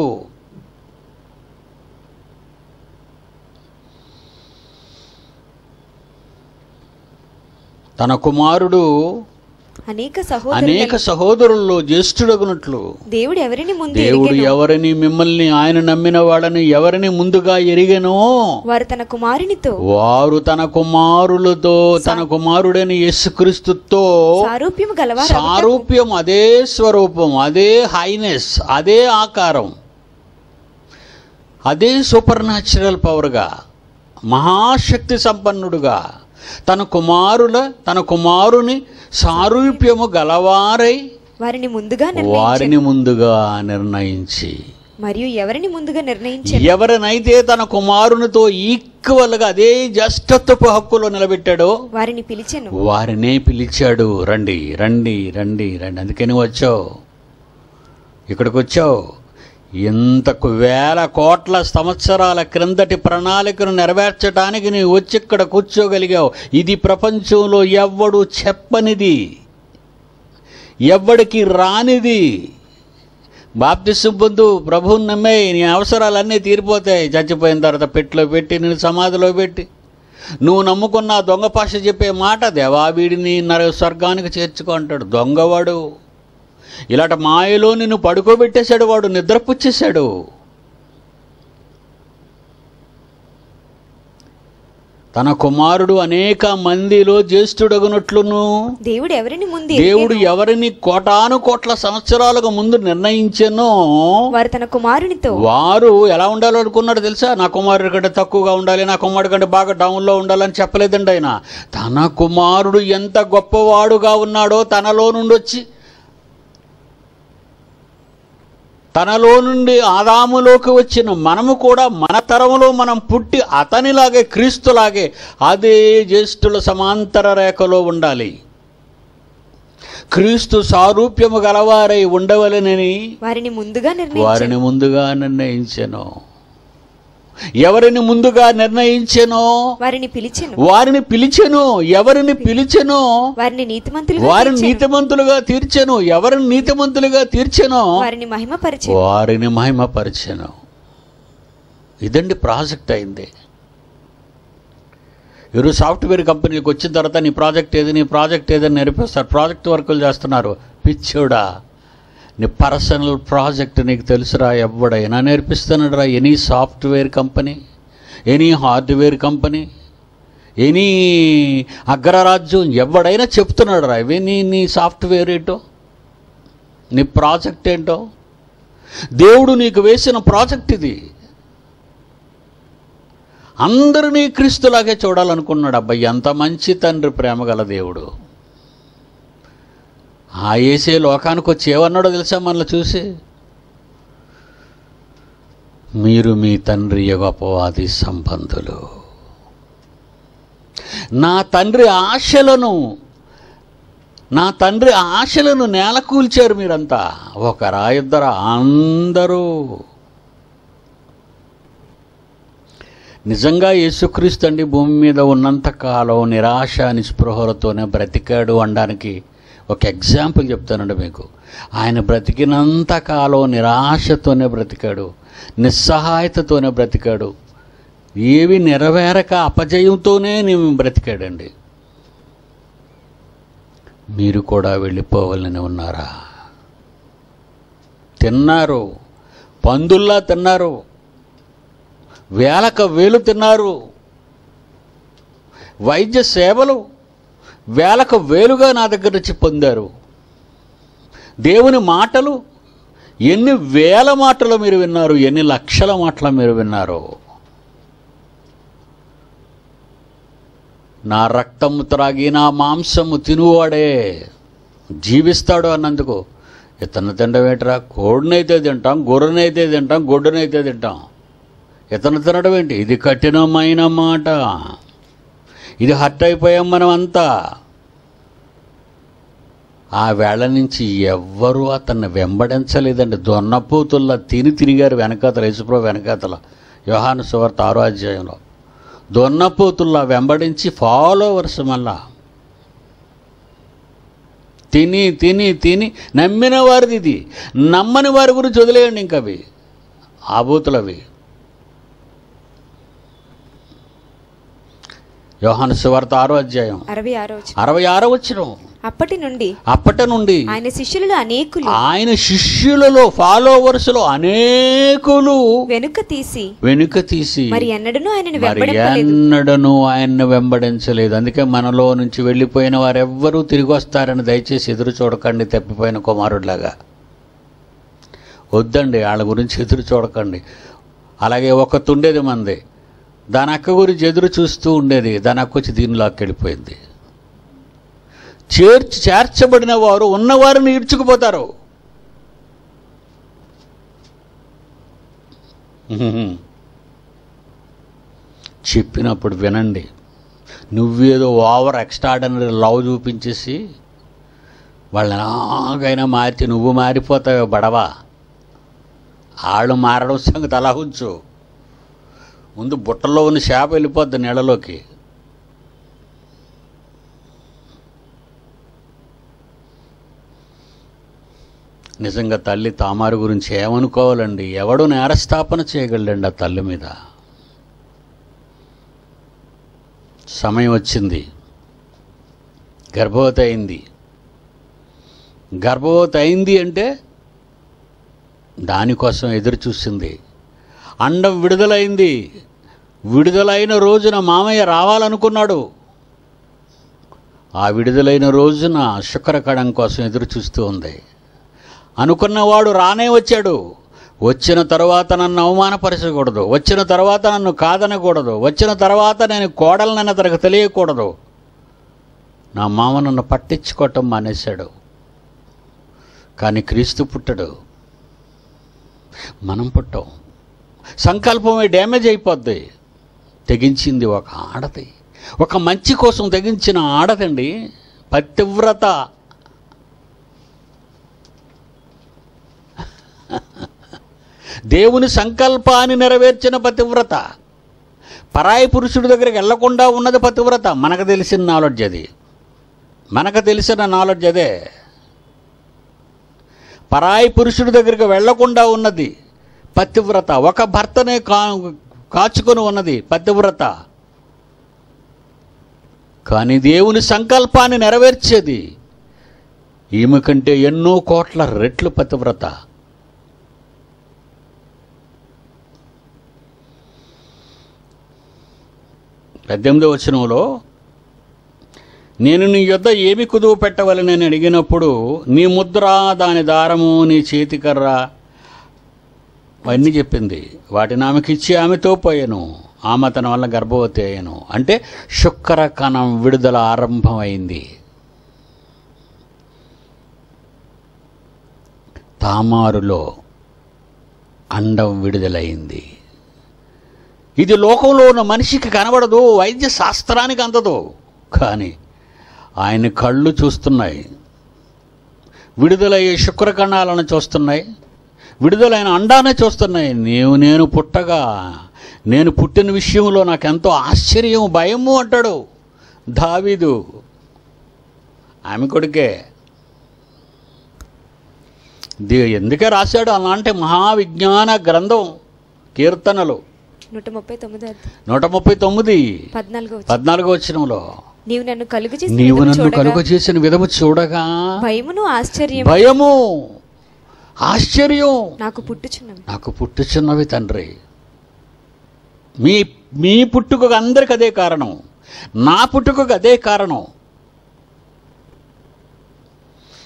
తన కుమారుడు అనేక సహోదరులు అనేక సహోదరుల్లో జ్యేష్ఠుడగునట్లు దేవుడు ఎవరిని ముందు దేవుడు ఎరిగెనో ఎవరిని మిమ్మల్ని ఆయన నమ్మిన వాళ్ళని ఎవరిని ముందుగా ఎరిగెనో వారు తన కుమారునితో వారు తన కుమారులతో తన కుమారుడైన యేసుక్రీస్తుతో సారూప్యము గలవారు సారూప్యం అదే స్వరూపం అదే హైనెస్ అదే ఆకారం అదే సూపర్ న్యాచురల్ పవర్గా మహాశక్తి సంపన్నుడుగా తన కుమారుల తన కుమారుని సారూప్యము గలవారై వారిని ముందుగా నిర్ణయించి వారిని ముందుగా నిర్ణయించి మరియు ఎవరిని ముందుగా నిర్ణయించి ఎవరినైతే తన కుమారునితో ఈక్వల్గా అదే జ్యేష్ఠత్వపు హక్కులో నిలబెట్టాడో వారిని పిలిచెను వారినే పిలిచాడు రండి రండి రండి రండి అందుకని వచ్చావు ఇక్కడికి వచ్చావు ఇంత వేల కోట్ల సంవత్సరాల క్రిందటి ప్రణాళికను నెరవేర్చడానికి నీవు వచ్చి ఇక్కడ కూర్చోగలిగావు ఇది ప్రపంచంలో ఎవ్వడు చెప్పనిది ఎవ్వడికి రానిది బాప్తిసం పొందు ప్రభువుని నమ్మే నీ అవసరాలన్నీ తీరిపోతాయి చచ్చిపోయిన తర్వాత పెట్టిలో పెట్టి నేను సమాధిలో పెట్టి నువ్వు నమ్ముకున్న ఆ దొంగ భాష చెప్పే మాట దేవా వీడిని నర స్వర్గానికి చేర్చుకో అంటాడు దొంగవాడు ఇలాంటి మాయలో నిన్ను పడుకోబెట్టేశాడు వాడు నిద్రపుచ్చేశాడు తన కుమారుడు అనేక మందిలో జ్యేష్ఠుడగునట్లును దేవుడు ఎవరిని ముందు దేవుడు ఎరిగెనో ఎవరిని కోటాను కోట్ల సంవత్సరాలకు ముందు నిర్ణయించెనో వారు తన కుమారునితో వారు ఎలా ఉండాలో అనుకున్నాడు తెలుసా నా కుమారుడి కంటే తక్కువగా ఉండాలి నా కుమారుడి కంటే బాగా డౌన్లో ఉండాలని చెప్పలేదండి ఆయన తన కుమారుడు ఎంత గొప్పవాడుగా ఉన్నాడో తనలో నుండి వచ్చి తనలో నుండి ఆదాములోకి వచ్చిన మనము కూడా మన తరములో మనం పుట్టి అతనిలాగే క్రీస్తులాగే అదే జ్యేష్ఠుల సమాంతర రేఖలో ఉండాలి క్రీస్తు సారూప్యము గలవారై ఉండవలనని వారిని ముందుగా నిర్ణయించి వారిని ముందుగా నిర్ణయించెను ఎవరిని ముందుగా నిర్ణయించెనో వారిని పిలిచెను వారిని పిలిచెను ఎవరిని పిలిచెనో వారిని నీతిమంతులుగా వారిని తీర్చెను. నీతిమంతులుగా తీర్చెను ఎవరిని నీతిమంతులుగా తీర్చెనో వారిని మహిమపరిచెను వారిని మహిమపరిచెను ఇదండి ప్రాజెక్ట్ అయింది ఈరోజు సాఫ్ట్వేర్ కంపెనీకి వచ్చిన తర్వాత నీ ప్రాజెక్ట్ ఏది నీ ప్రాజెక్ట్ ఏదని నేర్పిస్తారు ప్రాజెక్ట్ వర్కులు చేస్తున్నారు పిచ్చోడా నీ పర్సనల్ ప్రాజెక్ట్ నీకు తెలుసురా ఎవడైనా నేర్పిస్తున్నాడు రా any software company any hardware company any అగ్రరాజ్యం ఎవడైనా చెప్తున్నాడు రా ఇవి నీ నీ సాఫ్ట్వేర్ ఏంటో నీ ప్రాజెక్ట్ ఏంటో దేవుడు నీకు వేసిన ప్రాజెక్ట్ ఇది అందరినీ క్రీస్తులాగే చూడాలనుకున్నాడు అబ్బాయి ఎంత మంచి తండ్రి ప్రేమ గల దేవుడు ఆ ఏసే లోకానికి వచ్చి ఏమన్నాడో తెలుసా మనల్ని చూసి మీరు మీ తండ్రి అపవాది సంబంధులు నా తండ్రి ఆశలను నా తండ్రి ఆశలను నేలకూల్చారు మీరంతా ఒకరా ఇద్దరా అందరూ నిజంగా యేసుక్రీస్తు అండి భూమి మీద ఉన్నంత కాలం నిరాశ నిస్పృహలతోనే బ్రతికాడు అనడానికి ఒక ఎగ్జాంపుల్ చెప్తానండి మీకు ఆయన బ్రతికినంత కాలం నిరాశతోనే బ్రతికాడు నిస్సహాయతతోనే బ్రతికాడు ఏవి నెరవేరక అపజయంతోనే నేను బ్రతికాడండి మీరు కూడా వెళ్ళిపోవాలని ఉన్నారా తిన్నారు పందుల్లా తిన్నారు వేలక వేలు తిన్నారు వైద్య సేవలు వేలకు వేలుగా నా దగ్గర నుంచి పొందారు దేవుని మాటలు ఎన్ని వేల మాటలు మీరు విన్నారు ఎన్ని లక్షల మాటలు మీరు విన్నారు నా రక్తము త్రాగి నా మాంసము తినువాడే జీవిస్తాడు అన్నందుకు ఇతను తినడమేంట్రా కోడినైతే తింటాం గొర్రెనైతే తింటాం గొడ్డునైతే తింటాం ఇతను తినడం ఏంటి ఇది కఠినమైన మాట ఇది హర్ట్ అయిపోయాం మనం అంతా ఆ వేళ నుంచి ఎవ్వరూ అతన్ని వెంబడించలేదండి దొన్నపోతుల్లా తిని తిరిగారు వెనకాతల యేసుప్రభు వెనకాతల యోహాను సువార్త ఆరో అధ్యాయంలో దొన్నపోతుల్లా వెంబడించి ఫాలోవర్స్ మళ్ళా తిని తిని తిని నమ్మిన వారిది ఇది నమ్మని వారి గురించి వదిలేయండి ఇంక అవి ఆబూతులు అవి యోహాను సువార్త ఆరో అధ్యాయం అరవై ఆరో వచనం. అరవై ఆరో వచ్చిన అప్పటి నుండి అప్పటి నుండి ఆయన శిష్యులలో అనేకులు ఆయన శిష్యులలో ఫాలోవర్స్లో అనేకులు వెనుక తీసి వెనుక తీసి మరి ఎన్నడూ ఆయనను మరి వెంబడింపలేదు ఎన్నడను ఆయన్ను వెంబడించలేదు అందుకే మనలో నుంచి వెళ్ళిపోయిన వారెవ్వరూ తిరిగి వస్తారని దయచేసి ఎదురు చూడకండి తప్పిపోయిన కుమారుడిలాగా వద్దండి వాళ్ళ గురించి ఎదురు చూడకండి అలాగే ఒక తుండేది మంది దాని అక్క గురించి ఎదురు చూస్తూ ఉండేది దాని అక్క వచ్చి దీనిలోకి వెళ్ళిపోయింది చేర్చి చేర్చబడిన వారు ఉన్నవారిని ఈడ్చుకుపోతారు చెప్పినప్పుడు వినండి నువ్వేదో ఓవర్ ఎక్స్ట్రాడనరీ లవ్ చూపించేసి వాళ్ళని ఎలాగైనా మార్చి నువ్వు మారిపోతావు బడవా వాళ్ళు మారడం సంగతి అలా ఉంచు ముందు బుట్టలో ఉన్న చేప వెళ్ళిపోద్ది నీళ్ళలోకి నిజంగా తల్లి తామారు గురించి ఏమనుకోవాలండి ఎవడు నేరస్థాపన చేయగలండి ఆ తల్లి మీద సమయం వచ్చింది గర్భవతి అయింది గర్భవతి అయింది అంటే దానికోసం ఎదురు చూసింది అండం విడుదలైంది విడుదలైన రోజున మామయ్య రావాలనుకున్నాడు ఆ విడుదలైన రోజున శుక్రకణం కోసం ఎదురు చూస్తూ ఉంది అనుకున్నవాడు రానే వచ్చాడు వచ్చిన తర్వాత నన్ను అవమానపరచకూడదు వచ్చిన తర్వాత నన్ను కాదనకూడదు వచ్చిన తర్వాత నేను కోడలనని అతనికి తెలియకూడదు నా మామ నన్ను పట్టించుకోవటం మానేశాడు కానీ క్రీస్తు పుట్టడు మనం పుట్టాం సంకల్పమే డ్యామేజ్ అయిపోద్ది తెగించింది ఒక ఆడది ఒక మంచి కోసం తెగించిన ఆడదండి పతివ్రత దేవుని సంకల్పాన్ని నెరవేర్చిన పతివ్రత పరాయి పురుషుడి దగ్గరికి వెళ్లకుండా ఉన్నది పతివ్రత మనకు తెలిసిన నాలెడ్జ్ అది మనకు తెలిసిన నాలెడ్జ్ అదే పరాయి పురుషుడి దగ్గరికి వెళ్లకుండా ఉన్నది పతివ్రత ఒక భర్తనే కా కాచుకొని ఉన్నది పతివ్రత కానీ దేవుని సంకల్పాన్ని నెరవేర్చేది ఈమె కంటే ఎన్నో కోట్ల రెట్లు పతివ్రత పద్దెనిమిదో వచనంలో నేను నీ యొద్ద ఏమి కుదువు పెట్టవలనని అడిగినప్పుడు నీ ముద్ర దాని దారము నీ చేతికర్ర అవన్నీ చెప్పింది వాటిని ఆమెకిచ్చి ఆమెతో పోయాను ఆమె తన వల్ల గర్భవతి అయ్యాను అంటే శుక్ర కణం విడుదల ఆరంభమైంది తామారులో అండం విడుదలైంది ఇది లోకంలో ఉన్న మనిషికి కనబడదు వైద్య శాస్త్రానికి అందదు కానీ ఆయన కళ్ళు చూస్తున్నాయి విడుదలయ్యే శుక్రకణాలను చూస్తున్నాయి విడుదలైన అండానే చూస్తున్నాయి నీవు నేను పుట్టగా నేను పుట్టిన విషయంలో నాకెంతో ఆశ్చర్యం భయము అంటాడు దావీదు ఆమె కొడుకే ది ఎందుకే రాశాడు అలాంటి మహావిజ్ఞాన గ్రంథం కీర్తనలు నూట ముప్పై తొమ్మిది నూట ముప్పై తొమ్మిది పద్నాలుగో వచనం. పద్నాలుగో వచ్చినంలో నీవు నన్ను కలుగు చేసిన నీవు విధము నన్ను చూడగా కలుగ చేసిన విధము చూడగా భయమును ఆశ్చర్యం భయము ఆశ్చర్యం నాకు పుట్టుచున్నవి నాకు పుట్టుచున్నవి తండ్రి మీ మీ పుట్టుకకు అందరికి అదే కారణం నా పుట్టుకకు అదే కారణం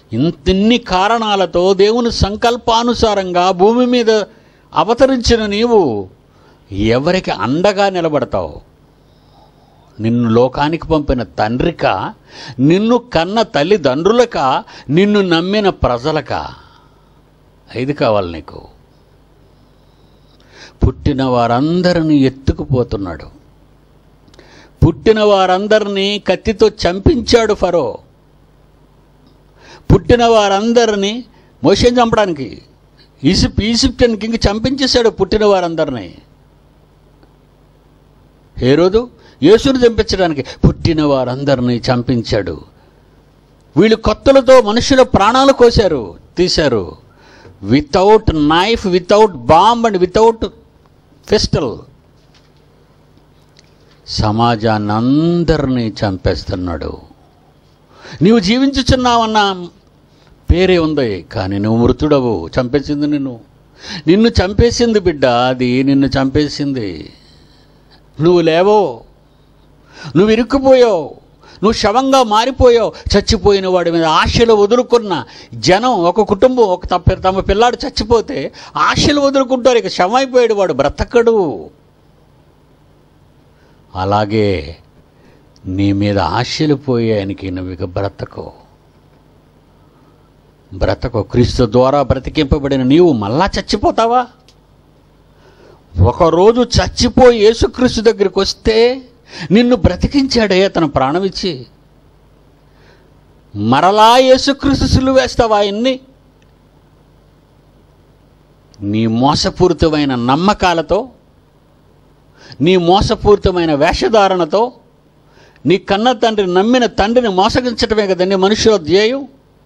ఇంతిన్ని కారణాలతో దేవుని సంకల్పానుసారంగా భూమి మీద అవతరించిన నీవు ఎవరికి అండగా నిలబడతావు నిన్ను లోకానికి పంపిన తండ్రిక నిన్ను కన్న తల్లిదండ్రులక నిన్ను నమ్మిన ప్రజలక ఐదు కావాలి నీకు పుట్టిన వారందరిని ఎత్తుకుపోతున్నాడు పుట్టిన వారందరినీ కత్తితో చంపించాడు ఫరో పుట్టిన వారందరినీ మోషన్ చంపడానికి ఈజిప్ట్ ఈజిప్టియన్ కింగ్ చంపించేశాడు పుట్టిన వారందరినీ ఏ రోజు యేసుని చంపించడానికి పుట్టిన వారందరినీ చంపించాడు వీళ్ళు కొత్తలతో మనుషుల ప్రాణాలు కోశారు తీశారు without knife without bomb and without pistol సమాజాన్ని అందరినీ చంపేస్తున్నాడు నీవు జీవించుచున్నావన్న పేరే ఉంది కానీ నువ్వు మృతుడవు చంపేసింది నిన్ను నిన్ను చంపేసింది బిడ్డ అది నిన్ను చంపేసింది నువ్వు లేవో నువ్వు ఇరుక్కుపోయావు నువ్వు శవంగా మారిపోయావు చచ్చిపోయిన వాడి మీద ఆశలు వదులుకున్న జనం ఒక కుటుంబం ఒక తప్ప తమ పిల్లాడు చచ్చిపోతే ఆశలు వదులుకుంటారు ఇక శవం అయిపోయాడు వాడు బ్రతకడు అలాగే నీ మీద ఆశలు పోయానికి నువ్వు ఇక బ్రతకో బ్రతకో క్రీస్తు ద్వారా బ్రతికింపబడిన నీవు మళ్ళా చచ్చిపోతావా ఒకరోజు చచ్చిపోయి యేసుక్రీస్తు దగ్గరికి వస్తే నిన్ను బ్రతికించాడే తన ప్రాణం ఇచ్చి మరలా యేసుక్రీస్తు సిలువ వేస్తావా ఆయన్ని నీ మోసపూరితమైన నమ్మకాలతో నీ మోసపూరితమైన వేషధారణతో నీ కన్న తండ్రి నమ్మిన తండ్రిని మోసగించటమే కదండి మనుషుల ధ్యేయం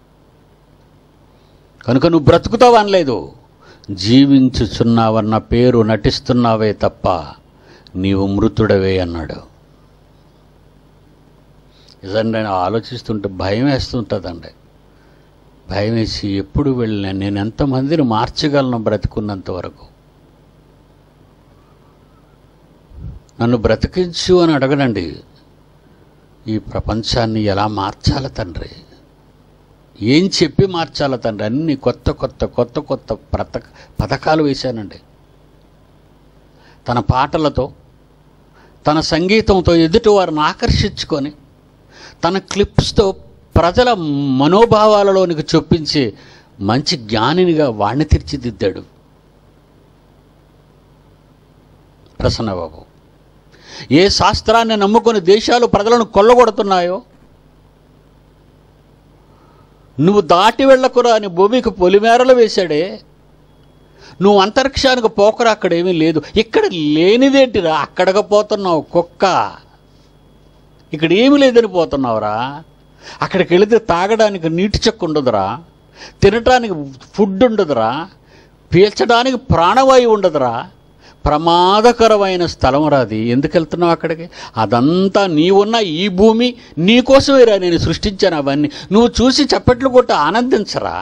కనుక నువ్వు బ్రతుకుతావు అనలేదు జీవించుచున్నావన్న పేరు నటిస్తున్నావే తప్ప నీవు మృతుడవే అన్నాడు నిజంగా నేను ఆలోచిస్తుంటే భయం వేస్తుంటుందండి భయం వేసి ఎప్పుడు వెళ్ళినా నేను ఎంతమందిని మార్చగలను బ్రతుకున్నంత వరకు నన్ను బ్రతికించు అని అడగనండి ఈ ప్రపంచాన్ని ఎలా మార్చాలి తండ్రి ఏం చెప్పి మార్చాలి తండ్రి అన్ని కొత్త కొత్త కొత్త కొత్త ప్రత పథకాలు వేశానండి తన పాటలతో తన సంగీతంతో ఎదుటి వారిని ఆకర్షించుకొని తన క్లిప్స్తో ప్రజల మనోభావాలలోనికి చొప్పించి మంచి జ్ఞానినిగా వాణ్ణి తీర్చిదిద్దాడు ప్రసన్నబాబు ఏ శాస్త్రాన్ని నమ్ముకొని దేశాలు ప్రజలను కొల్లగొడుతున్నాయో నువ్వు దాటి వెళ్ళకురా అని భూమికి పొలిమేరలు వేశాడే నువ్వు అంతరిక్షానికి పోకరా అక్కడ ఏమీ లేదు ఇక్కడ లేనిదేంటిరా అక్కడికి పోతున్నావు కుక్క ఇక్కడ ఏమీ లేదని పోతున్నావురా అక్కడికి వెళితే తాగడానికి నీటి చెక్కు ఉండదురా తినటానికి ఫుడ్ ఉండదురా పీల్చడానికి ప్రాణవాయువు ఉండదురా ప్రమాదకరమైన స్థలం రాది ఎందుకు వెళ్తున్నావు అక్కడికి అదంతా నీవున్న ఈ భూమి నీకోసమేరా నేను సృష్టించాను అవన్నీ నువ్వు చూసి చప్పట్లు కొట్టి ఆనందించరా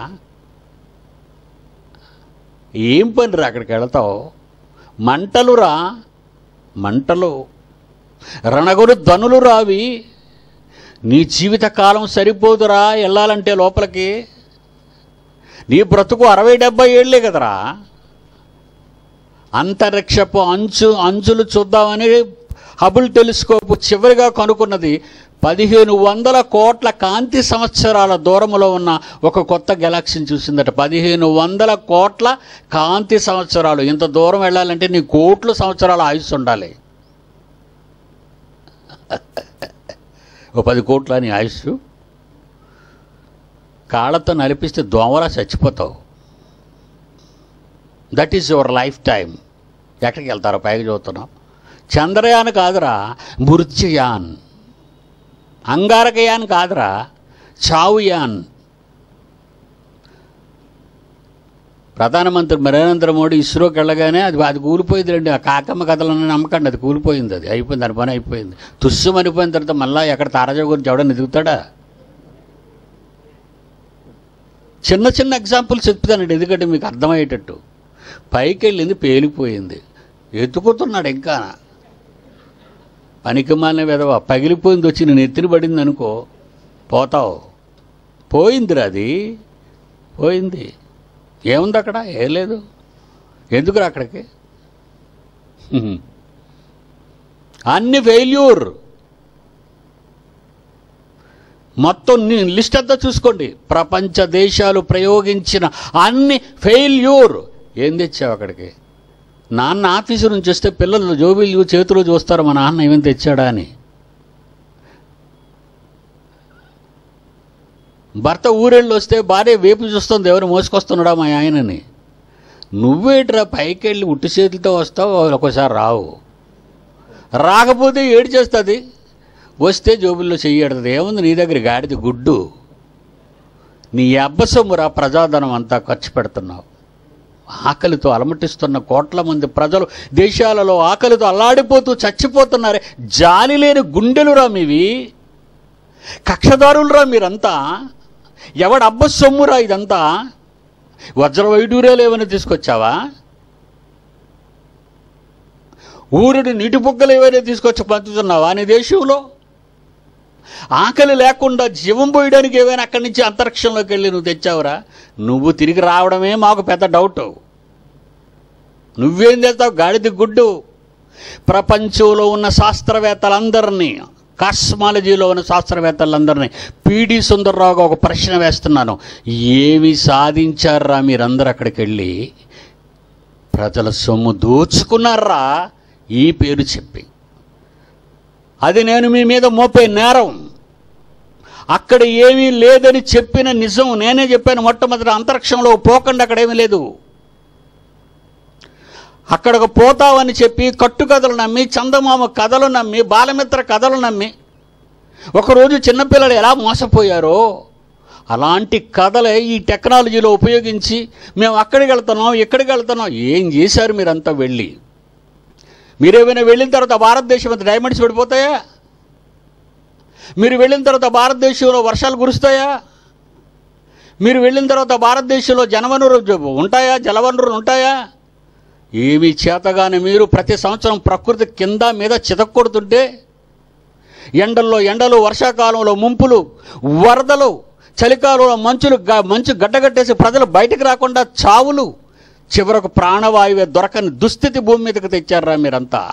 ఏం పనిరా అక్కడికి వెళతావు మంటలురా మంటలు రణగులు ధనులు రావి నీ జీవితకాలం సరిపోదురా వెళ్ళాలంటే లోపలికి నీ బ్రతుకు అరవై డెబ్బై ఏళ్ళే కదరా అంతరిక్షపు అంచు అంచులు చూద్దామని హబుల్ టెలిస్కోప్ చివరిగా కనుక్కున్నది పదిహేను వందల కోట్ల కాంతి సంవత్సరాల దూరంలో ఉన్న ఒక కొత్త గెలాక్సీని చూసిందట పదిహేను వందల కోట్ల కాంతి సంవత్సరాలు ఇంత దూరం వెళ్ళాలంటే నీ కోట్ల సంవత్సరాల ఆయుస్సు ఉండాలి ఓ పది కోట్ల నీ ఆయుష్ కాళ్ళతో నలిపిస్తే దోమలా చచ్చిపోతావు that is your life time ఎక్కడికి వెళ్తారో పైకి చదువుతున్నాం చంద్రయాన్ కాదురా మృత్యుయాన్ అంగారకయాన్ కాదురా చావుయాన్ ప్రధానమంత్రి నరేంద్ర మోడీ ఇస్రోకి వెళ్ళగానే అది అది కూలిపోయింది రండి ఆ కాకమ్మ కథలను నమ్మకండి అది కూలిపోయింది అది అయిపోయింది దాని పని అయిపోయింది తుస్సు అయిపోయిన తర్వాత మళ్ళీ ఎక్కడ తారాజా గురించి ఎవడని ఎదుగుతాడా చిన్న చిన్న ఎగ్జాంపుల్స్ చెప్తానండి ఎందుకంటే మీకు అర్థమయ్యేటట్టు పైకి వెళ్ళింది పేలిపోయింది ఎత్తుకుతున్నాడు ఇంకా పనికి మాలిన విధవ పగిలిపోయింది వచ్చి నేను ఎత్తిన పడింది అనుకో పోతావు పోయిందిరా అది పోయింది ఏముంది అక్కడ ఏం లేదు ఎందుకురా అక్కడికి హ్మ్. అన్ని ఫెయిల్యూర్ మొత్తం ని- లిస్ట్ అంతా చూసుకోండి ప్రపంచ దేశాలు ప్రయోగించిన అన్ని ఫెయిల్యూర్ ఏం తెచ్చావు అక్కడికి నాన్న ఆఫీసు నుంచి వస్తే పిల్లలు జోబీలు చేతులు చూస్తారు మా నాన్న ఏమేమి తెచ్చాడా అని భర్త ఊరెళ్ళి వస్తే భార్య వేపు చూస్తుంది ఎవరు మోసుకొస్తున్నాడా మా ఆయనని నువ్వేట్రా పైకి వెళ్ళి ఉట్టి చేతులతో వస్తావు ఒక్కోసారి రావు రాకపోతే ఏడు చేస్తుంది వస్తే జోబుల్లో చెయ్యడుతుంది ఏముంది నీ దగ్గర గాడిది గుడ్డు నీ అబ్బసొమ్మురా ప్రజాధనం అంతా ఖర్చు పెడుతున్నావు ఆకలితో అలమటిస్తున్న కోట్ల మంది ప్రజలు దేశాలలో ఆకలితో అల్లాడిపోతూ చచ్చిపోతున్నారే జాలి లేని గుండెలురా మీవి కక్షదారులురా మీరంతా ఎవడ అబ్బ సొమ్మురా ఇదంతా వజ్ర వైడూర్యాలు ఏమైనా తీసుకొచ్చావా ఊరిని నీటి బుగ్గలు ఏమైనా తీసుకొచ్చి పంచుతున్నావా నీ దేశంలో ఆకలి లేకుండా జీవం పోయడానికి ఏమైనా అక్కడి నుంచి అంతరిక్షంలోకి వెళ్ళి నువ్వు తెచ్చావురా నువ్వు తిరిగి రావడమే మాకు పెద్ద డౌట్ నువ్వేం చేస్తావు గాడిద గుడ్డు ప్రపంచంలో ఉన్న శాస్త్రవేత్తలందరినీ కాస్మాలజీలో ఉన్న శాస్త్రవేత్తలందరినీ పీడి సుందర్రావుగా ఒక ప్రశ్న వేస్తున్నాను ఏమి సాధించారా మీరందరూ అక్కడికి వెళ్ళి ప్రజల సొమ్ము దోచుకున్నారా ఈ పేరు చెప్పి అది నేను మీ మీద మోపే నేరం అక్కడ ఏమీ లేదని చెప్పిన నిజం నేనే చెప్పాను మొట్టమొదటి అంతరిక్షంలో పోకండి అక్కడ ఏమీ లేదు అక్కడికి పోతావని చెప్పి కట్టుకథలు నమ్మి చందమామ కథలు నమ్మి బాలమిత్ర కథలు నమ్మి ఒకరోజు చిన్నపిల్లలు ఎలా మోసపోయారో అలాంటి కథలే ఈ టెక్నాలజీలో ఉపయోగించి మేము అక్కడికి వెళ్తున్నాం ఇక్కడికి వెళ్తున్నాం ఏం చేశారు మీరంతా వెళ్ళి మీరేమైనా వెళ్ళిన తర్వాత భారతదేశం అంత డైమండ్స్ పడిపోతాయా మీరు వెళ్ళిన తర్వాత భారతదేశంలో వర్షాలు కురుస్తాయా మీరు వెళ్ళిన తర్వాత భారతదేశంలో జనవనరులు ఉంటాయా జలవనరులు ఉంటాయా ఏమి చేతగాని మీరు ప్రతి సంవత్సరం ప్రకృతి కింద మీద చితక్కొడుతుంటే ఎండల్లో ఎండలు వర్షాకాలంలో ముంపులు వరదలు చలికాలంలో మంచులు గ- మంచు గడ్డగట్టేసి ప్రజలు బయటికి రాకుండా చావులు చివరకు ప్రాణవాయువే దొరకని దుస్థితి భూమి మీదకి తెచ్చారా మీరంతా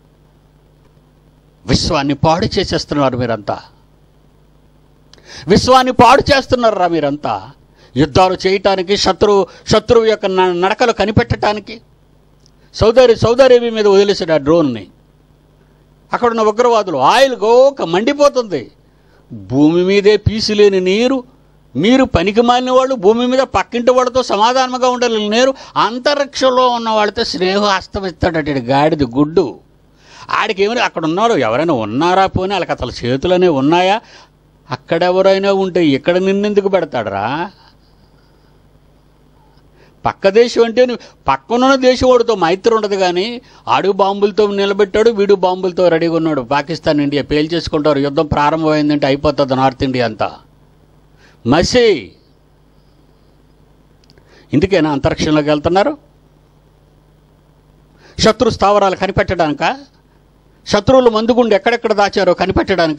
విశ్వాన్ని పాడు చేసేస్తున్నారు మీరంతా విశ్వాన్ని పాడు చేస్తున్నారా మీరంతా యుద్ధాలు చేయటానికి శత్రువు శత్రువు యొక్క న- నడకలు కనిపెట్టడానికి సౌదరి సౌదారేబి మీద వదిలేసాడు ఆ డ్రోన్ని అక్కడున్న ఉగ్రవాదులు ఆయిల్ గోక మండిపోతుంది భూమి మీదే పీసు లేని నీరు మీరు పనికి మాలిన వాళ్ళు భూమి మీద పక్కింటి వాళ్ళతో సమాధానంగా ఉండలేని నీరు అంతరిక్షంలో ఉన్న వాళ్ళతో స్నేహం అస్తమిస్తాడట ఈడు గాడిద గుడ్డు ఆడికి ఏమైనా అక్కడ ఉన్నారు ఎవరైనా ఉన్నారా పోనీ వాళ్ళకి అసలు చేతులనే ఉన్నాయా అక్కడెవరైనా ఉంటే ఇక్కడ నిన్నెందుకు పెడతాడరా పక్క దేశం అంటే నువ్వు పక్కనున్న దేశం వాడితో మైత్రి ఉండదు కానీ ఆడు బాంబులతో నిలబెట్టాడు వీడు బాంబులతో రెడీగా ఉన్నాడు పాకిస్తాన్ ఇండియా పేల్చేసుకుంటారు యుద్ధం ప్రారంభమైందంటే అయిపోతుంది నార్త్ ఇండియా అంతా మసి ఇందుకేనా అంతరిక్షంలోకి వెళ్తున్నారు శత్రు స్థావరాలు కనిపెట్టడానిక శత్రువులు మందుగుండు ఎక్కడెక్కడ దాచారో కనిపెట్టడానిక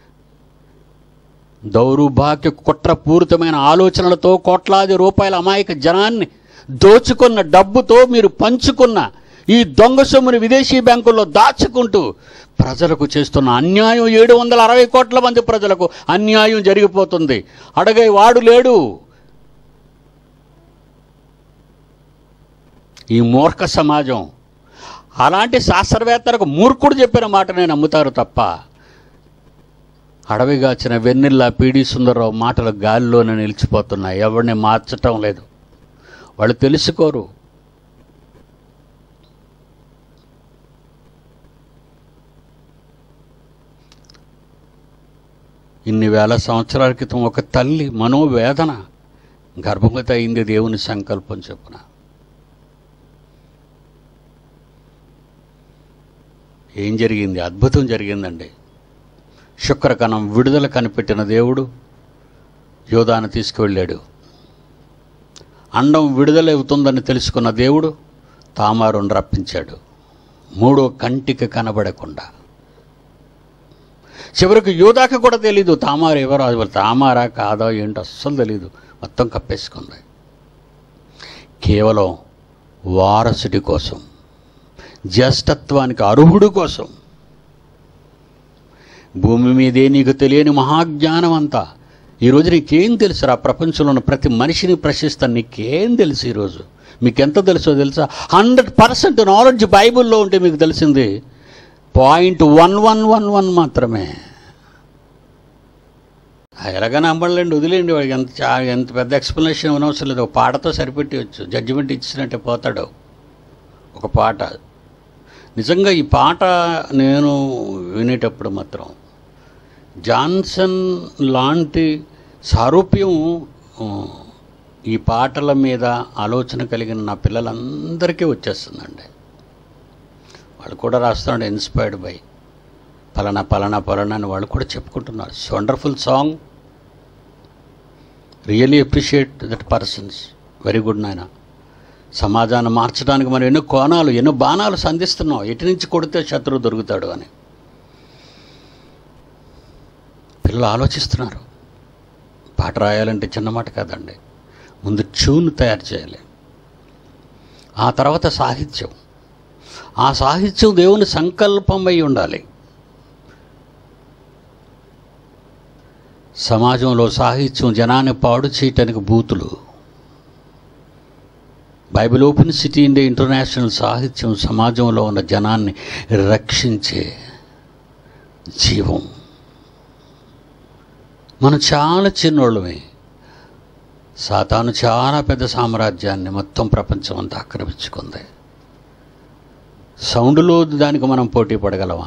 దౌర్భాగ్య కుట్రపూరితమైన ఆలోచనలతో కోట్లాది రూపాయల అమాయక జనాన్ని దోచుకున్న డబ్బుతో మీరు పంచుకున్న ఈ దొంగ సొమ్ముని విదేశీ బ్యాంకుల్లో దాచుకుంటూ ప్రజలకు చేస్తున్న అన్యాయం ఏడు వందల అరవై కోట్ల మంది ప్రజలకు అన్యాయం జరిగిపోతుంది అడగై వాడు లేడు ఈ మూర్ఖ సమాజం అలాంటి శాస్త్రవేత్తలకు మూర్ఖుడు చెప్పిన మాట నేను నమ్ముతారు తప్ప అడవిగాచిన వెన్నెల్లా పీడి సుందరరావు మాటలు గాలిలోనే నిలిచిపోతున్నాయి ఎవరిని మార్చటం లేదు వాళ్ళు తెలుసుకోరు ఇన్ని వేల సంవత్సరాల క్రితం ఒక తల్లి మనోవేదన గర్భవతి అయింది దేవుని సంకల్పం చెప్పున ఏం జరిగింది అద్భుతం జరిగిందండి శుక్రకణం విడుదల కనిపెట్టిన దేవుడు యోధాను తీసుకువెళ్ళాడు అండం విడుదలవుతుందని తెలుసుకున్న దేవుడు తామారును రప్పించాడు మూడో కంటికి కనబడకుండా చివరికి యోధాకి కూడా తెలీదు తామారు ఎవరో అది తామారా కాదో ఏంటో అస్సలు తెలీదు మొత్తం కప్పేసుకుంది కేవలం వారసుడి కోసం జ్యేష్ఠత్వానికి అర్హుడు కోసం భూమి మీదే నీకు తెలియని మహాజ్ఞానం అంతా ఈరోజు నీకేం తెలుసురా ప్రపంచంలో ఉన్న ప్రతి మనిషిని ప్రశ్నిస్తాను నీకేం తెలుసు ఈరోజు మీకు ఎంత తెలుసో తెలుసా హండ్రెడ్ పర్సెంట్ నాలెడ్జ్ బైబిల్లో ఉంటే మీకు తెలిసింది point one one one one మాత్రమే ఆ ఎలాగ నమ్మలేండి వదిలేండి వాడికి ఎంత చా- ఎంత పెద్ద ఎక్స్ప్లెనేషన్ ఇవ్వనవసరం లేదు ఒక పాటతో సరిపెట్టవచ్చు జడ్జిమెంట్ ఇచ్చినట్టే పోతాడు ఒక పాట నిజంగా ఈ పాట నేను వినేటప్పుడు మాత్రం జాన్సన్ లాంటి సారూప్యం ఆ, ఈ పాటల మీద ఆలోచన కలిగిన నా పిల్లలందరికీ వచ్చేస్తుందండి వాళ్ళు కూడా రాస్తున్నాడు ఇన్స్పైర్డ్ బై పలానా పలానా పలానా అని వాళ్ళు కూడా చెప్పుకుంటున్నారు wonderful song really appreciate that persons very good నాయన సమాజాన్ని మార్చడానికి మనం ఎన్నో కోణాలు ఎన్నో బాణాలు సంధిస్తున్నాం ఎటు నుంచి కొడితే శత్రువు దొరుకుతాడు అని పిల్లలు ఆలోచిస్తున్నారు పాట రాయాలంటే చిన్న మాట కాదండి ముందు ట్యూన్ తయారు చేయాలి ఆ తర్వాత సాహిత్యం ఆ సాహిత్యం దేవుని సంకల్పం అయి ఉండాలి సమాజంలో సాహిత్యం జనాన్ని పాడు చేయటానికి బూతులు Bible open city India international సాహిత్యం సమాజంలో ఉన్న జనాన్ని రక్షించే జీవం మనం చాలా చిన్నోళ్ళమే సాతాను చాలా పెద్ద సామ్రాజ్యాన్ని మొత్తం ప్రపంచం అంతా ఆక్రమించుకుంది సౌండ్లో దానికి మనం పోటీ పడగలమా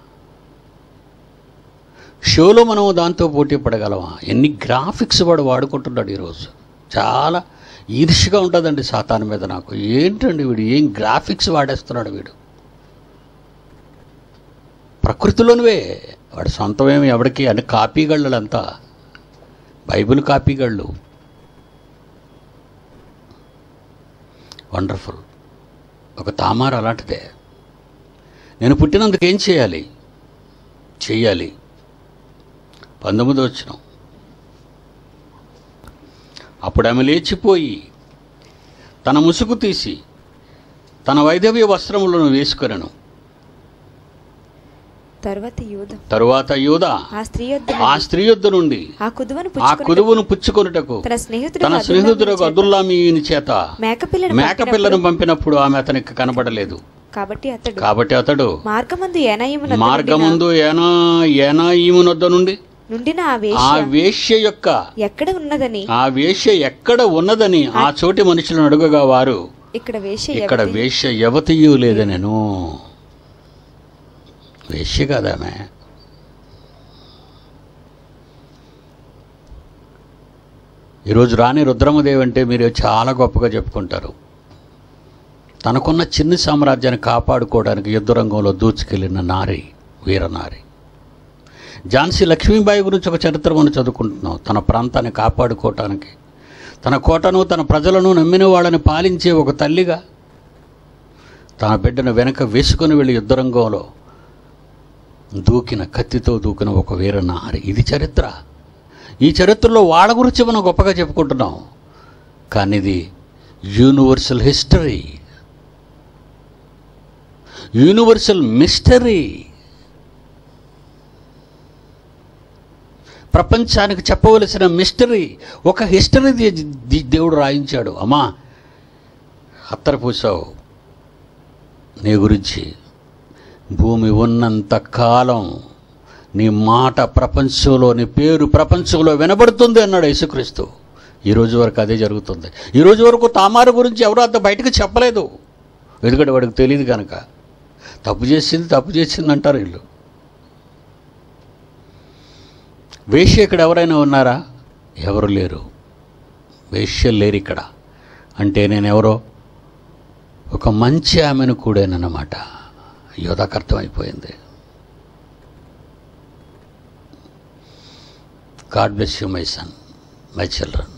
షోలో మనం దాంతో పోటీ పడగలమా ఎన్ని గ్రాఫిక్స్ వాడు వాడుకుంటున్నాడు ఈరోజు చాలా ఈర్ష్యగా ఉంటుందండి సాతాను మీద నాకు ఏంటండి వీడు ఏం గ్రాఫిక్స్ వాడేస్తున్నాడు వీడు ప్రకృతిలోనివే వాడు సొంతమేమి ఎవరికి అని కాపీగళ్ళంతా బైబిల్ కాపీగళ్ళు వండర్ఫుల్ ఒక తామారు అలాంటిదే నేను పుట్టినందుకు ఏం చేయాలి చెయ్యాలి పంతొమ్మిది వచ్చిన అప్పుడు ఆమె లేచిపోయి తన ముసుగు తీసి తన వైదవ్య వస్త్రములను వేసుకొనను తర్వాత యూద తరువాత యూద ఆ స్త్రీ యొద్ద ఆ స్త్రీ యొద్ద నుండి ఆ కుదువను ఆ పుచ్చుకొని కుదువును పుచ్చుకొనుటకు తన స్నేహితుడు తన స్నేహితుడు అదుల్లామీని చేత మేకపిల్లను మేకపిల్లను పంపినప్పుడు ఆమె అతనికి కనబడలేదు కాబట్టి అతడు కాబట్టి అతడు మార్గమందు ఏనాయమున మార్గముందు ఏనా ఏనా ఈమునొద్ద నుండి నుండిన ఆ ఆ వేశ్య వేశ్య యొక్క ఎక్కడ ఉన్నదని ఆ వేశ్య ఎక్కడ ఉన్నదని ఆ చోటి మనుషులను అడుగగా వారు ఇక్కడ వేశ్య ఇక్కడ ఎవరిది? వేశ్య యవతియు లేదనెను వేశ్య కదామె ఈరోజు రాణి రుద్రమదేవి అంటే మీరు చాలా గొప్పగా చెప్పుకుంటారు తనకున్న చిన్న సామ్రాజ్యాన్ని కాపాడుకోవడానికి యుద్ధ రంగంలో దూచుకెళ్ళిన నారి వీరనారి ఝాన్సీ లక్ష్మీబాయి గురించి ఒక చరిత్ర మనం చదువుకుంటున్నాం తన ప్రాంతాన్ని కాపాడుకోవటానికి తన కోటను తన ప్రజలను నమ్మిన వాళ్ళని పాలించే ఒక తల్లిగా తన బిడ్డను వెనక వేసుకొని వెళ్ళి యుద్ధరంగంలో దూకిన కత్తితో దూకిన ఒక వీర నారి ఇది చరిత్ర ఈ చరిత్రలో వాళ్ళ గురించి మనం గొప్పగా చెప్పుకుంటున్నాం కానీ ఇది యూనివర్సల్ హిస్టరీ యూనివర్సల్ మిస్టరీ ప్రపంచానికి చెప్పవలసిన మిస్టరీ ఒక హిస్టరీ ది- ది- దేవుడు రాయించాడు అమ్మా అత్తర పూసావు నీ గురించి భూమి ఉన్నంత కాలం నీ మాట ప్రపంచంలో నీ పేరు ప్రపంచంలో వినబడుతుంది అన్నాడు యేసుక్రీస్తు ఈ రోజు వరకు అదే జరుగుతుంది ఈ రోజు వరకు తామారు గురించి ఎవరు అంత బయటకు చెప్పలేదు ఎందుకంటే వాడికి తెలియదు కనుక తప్పు చేసింది తప్పు చేసింది అంటారు వీళ్ళు వేశ్య ఇక్కడ ఎవరైనా ఉన్నారా ఎవరు లేరు వేశ్య లేరు ఇక్కడ అంటే నేను ఎవరో ఒక మంచి ఆమెను కూడానన్నమాట యోధాకు అర్థమైపోయింది God bless you my son my children